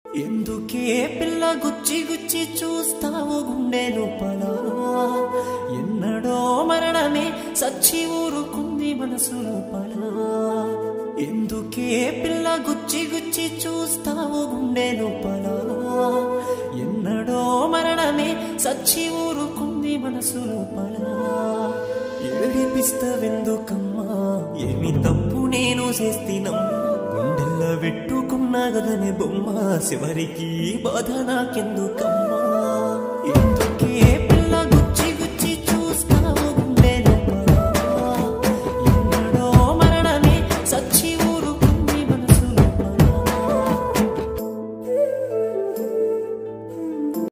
ఎందుకే పిల్ల గుచ్చి గుచ్చి చూస్తావు గుండె లోపల ఎన్నడో మరణమే సచ్చి ఊరుకుంది మనసు లోపల ఎందుకే పిల్ల గుచ్చి గుచ్చి చూస్తావు గుండె లోపల ఎన్నడో మరణమే సచ్చి ఊరుకుంది మనసు లోపల ఏడిపిస్తావెందుకమ్మా ఏమి తప్పు నేను చేస్తినమ్మా గుండెల్ల పెట్టుకున్న గదనే బొమ్మ చివరికి బాధ నాకెందుకమ్మా ఎందుకే